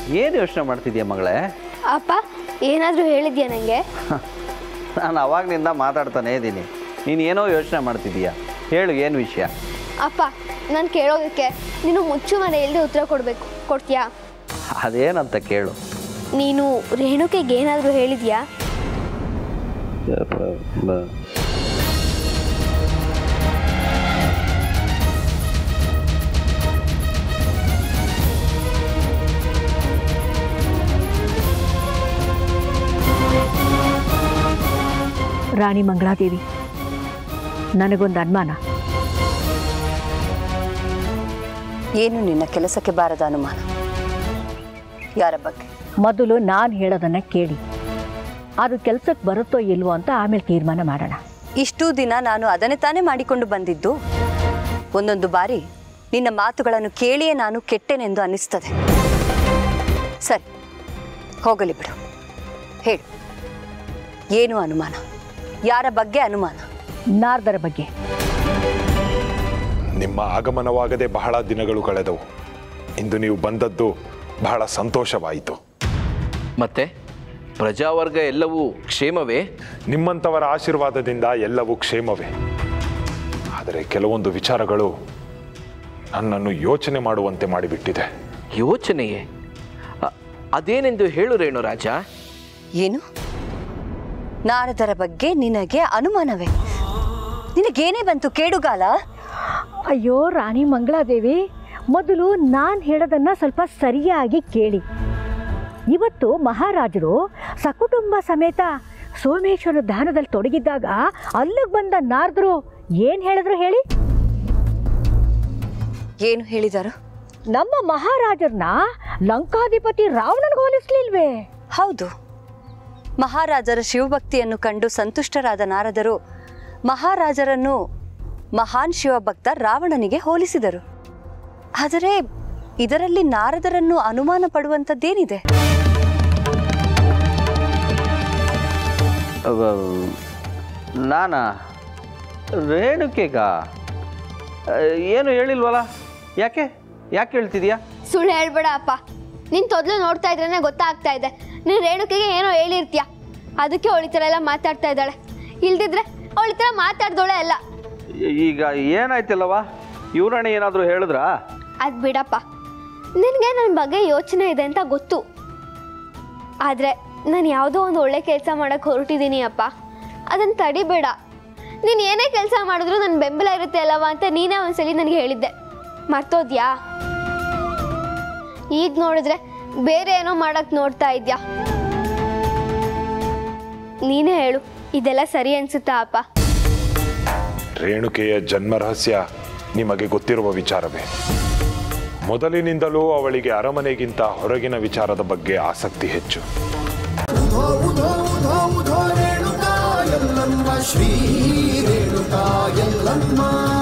ಏನು ಯೋಚನೆ ಮಾಡ್ತಿದ್ಯಾ ಮಗಳೇ ಅಪ್ಪ ಏನಾದರೂ ಹೇಳಿದ್ಯಾ ನನಗೆ ನಾನು ಅವಾಗನಿಂದ ಮಾತಾಡ್ತಾನೇ ಇದ್ದೀನಿ ನೀನು ಏನೋ ಯೋಚನೆ ಮಾಡ್ತಿದ್ದೀಯಾ ಹೇಳು ಏನು ವಿಷಯ ಅಪ್ಪ ನಾನು ಕೇಳೋದಕ್ಕೆ ನೀನು ಮುಚ್ಚು ಮನೆ ಇಲ್ಲದೆ ಉತ್ತರ ಕೊಡಬೇಕು ಕೊಡ್ತೀಯಾ ಅದೇನಂತ ಕೇಳು ನೀನು ರೇಣುಕೆಗೆ ಏನಾದರೂ ಹೇಳಿದ್ಯಾ ರಾಣಿ ಮಂಗಳಾದೇವಿ ನನಗೊಂದು ಅನುಮಾನ ಏನು ನಿನ್ನ ಕೆಲಸಕ್ಕೆ ಬಾರದ ಅನುಮಾನ ಯಾರ ಬಗ್ಗೆ ಮೊದಲು ನಾನು ಹೇಳೋದನ್ನು ಕೇಳಿ ಅದು ಕೆಲಸಕ್ಕೆ ಬರುತ್ತೋ ಇಲ್ವೋ ಅಂತ ಆಮೇಲೆ ತೀರ್ಮಾನ ಮಾಡೋಣ ಇಷ್ಟೂ ದಿನ ನಾನು ಅದನ್ನೇ ತಾನೇ ಮಾಡಿಕೊಂಡು ಬಂದಿದ್ದು ಒಂದೊಂದು ಬಾರಿ ನಿನ್ನ ಮಾತುಗಳನ್ನು ಕೇಳಿಯೇ ನಾನು ಕೆಟ್ಟೆನೆಂದು ಅನಿಸ್ತದೆ ಸರಿ ಹೋಗಲಿ ಬಿಡು ಹೇಳು ಏನು ಅನುಮಾನ ಯಾರ ಬಗ್ಗೆ ಅನುಮಾನ ನಾರ್ದರ ಬಗ್ಗೆ ನಿಮ್ಮ ಆಗಮನವಾಗದೆ ಬಹಳ ದಿನಗಳು ಕಳೆದವು ಇಂದು ನೀವು ಬಂದದ್ದು ಬಹಳ ಸಂತೋಷವಾಯಿತು ಮತ್ತೆ ಪ್ರಜಾವರ್ಗ ಎಲ್ಲವೂ ಕ್ಷೇಮವೇ ನಿಮ್ಮಂಥವರ ಆಶೀರ್ವಾದದಿಂದ ಎಲ್ಲವೂ ಕ್ಷೇಮವೇ ಆದರೆ ಕೆಲವೊಂದು ವಿಚಾರಗಳು ನನ್ನನ್ನು ಯೋಚನೆ ಮಾಡುವಂತೆ ಮಾಡಿಬಿಟ್ಟಿದೆ ಯೋಚನೆಯೇ ಅ- ಅದೇನೆಂದು ಹೇಳು ರೇಣು ರಾಜ ಏನು ನಾರದರ ಬಗ್ಗೆ ನಿನಗೆ ಅನುಮಾನವೇ ನಿನಗೇನೇ ಬಂತು ಕೇಡುಗಾಲ ಅಯ್ಯೋ ರಾಣಿ ಮಂಗಳಾದೇವಿ ಮೊದಲು ನಾನು ಹೇಳೋದನ್ನು ಸ್ವಲ್ಪ ಸರಿಯಾಗಿ ಕೇಳಿ ಇವತ್ತು ಮಹಾರಾಜರು ಸಕುಟುಂಬ ಸಮೇತ ಸೋಮೇಶ್ವರ ದಾನದಲ್ಲಿ ತೊಡಗಿದ್ದಾಗ ಅಲ್ಲಿಗೆ ಬಂದ ನಾರದರು ಏನು ಹೇಳಿದ್ರು ಹೇಳಿ ಏನು ಹೇಳಿದರು ನಮ್ಮ ಮಹಾರಾಜರನ್ನ ಲಂಕಾಧಿಪತಿ ರಾವಣನಿಗೆ ಹೋಲಿಸ್ಲಿಲ್ವೇ ಹೌದು ಮಹಾರಾಜರ ಶಿವಭಕ್ತಿಯನ್ನು ಕಂಡು ಸಂತುಷ್ಟರಾದ ನಾರದರು ಮಹಾರಾಜರನ್ನು ಮಹಾನ್ ಶಿವಭಕ್ತ ರಾವಣನಿಗೆ ಹೋಲಿಸಿದರು ಆದರೆ ಇದರಲ್ಲಿ ನಾರದರನ್ನು ಅನುಮಾನ ಪಡುವಂಥದ್ದೇನಿದೆ ನಾನಾ ರೇಣುಕೆಗ ಏನು ಹೇಳಿಲ್ವಲ್ಲ ಯಾಕೆ ಯಾಕೆ ಹೇಳ್ತಿದ್ಯಾ ಸುಳ್ಳು ಹೇಳ್ಬೇಡ ಅಪ್ಪ ನೀನು ತೊದಲು ನೋಡ್ತಾ ಇದ್ರೇನೆ ಗೊತ್ತಾಗ್ತಾ ಇದೆ ನೀನು ರೇಣುಕೆಗೆ ಏನೋ ಹೇಳಿರ್ತೀಯ ಅದಕ್ಕೆ ಅವಳ ಈ ಥರ ಎಲ್ಲ ಮಾತಾಡ್ತಾ ಇದ್ದಾಳೆ ಇಲ್ದಿದ್ರೆ ಅವಳ ಈ ಥರ ಮಾತಾಡ್ದೋಳೆ ಅಲ್ಲ ಈಗ ಏನಾಯ್ತಲ್ಲವ ಇವ್ರಣ್ಣ ಏನಾದರೂ ಹೇಳಿದ್ರಾ ಅದು ಬಿಡಪ್ಪ ನಿನಗೆ ನನ್ನ ಬಗ್ಗೆ ಯೋಚನೆ ಇದೆ ಅಂತ ಗೊತ್ತು ಆದರೆ ನಾನು ಯಾವುದೋ ಒಂದು ಒಳ್ಳೆ ಕೆಲಸ ಮಾಡೋಕ್ಕೆ ಹೊರಟಿದ್ದೀನಿ ಅಪ್ಪ ಅದನ್ನು ತಡಿಬೇಡ ನೀನು ಏನೇ ಕೆಲಸ ಮಾಡಿದ್ರು ನನ್ನ ಬೆಂಬಲ ಇರುತ್ತೆ ಅಲ್ಲವ ಅಂತ ನೀನೇ ಒಂದ್ಸಲಿ ನನಗೆ ಹೇಳಿದ್ದೆ ಮರ್ತೋದ್ಯಾ ಈಗ ನೋಡಿದ್ರೆ ಬೇರೆ ಏನೋ ಮಾಡಕ್ಕೆ ನೋಡ್ತಾ ಇದ್ಯಾ ನೀನೇ ಹೇಳು ಇದೆಲ್ಲ ಸರಿ ಅನ್ಸುತ್ತಾ ಅಪ್ಪ ರೇಣುಕೆಯ ಜನ್ಮ ರಹಸ್ಯ ನಿಮಗೆ ಗೊತ್ತಿರುವ ವಿಚಾರವೇ ಮೊದಲಿನಿಂದಲೂ ಅವಳಿಗೆ ಅರಮನೆಗಿಂತ ಹೊರಗಿನ ವಿಚಾರದ ಬಗ್ಗೆ ಆಸಕ್ತಿ ಹೆಚ್ಚು ಉಧೋ ಉಧೋ ಉಧೋ ಉಧೋ ರೇಣುಕಾ ಎಲ್ಲಮ್ಮ ಶ್ರೀ ರೇಣುಕಾ ಎಲ್ಲಮ್ಮ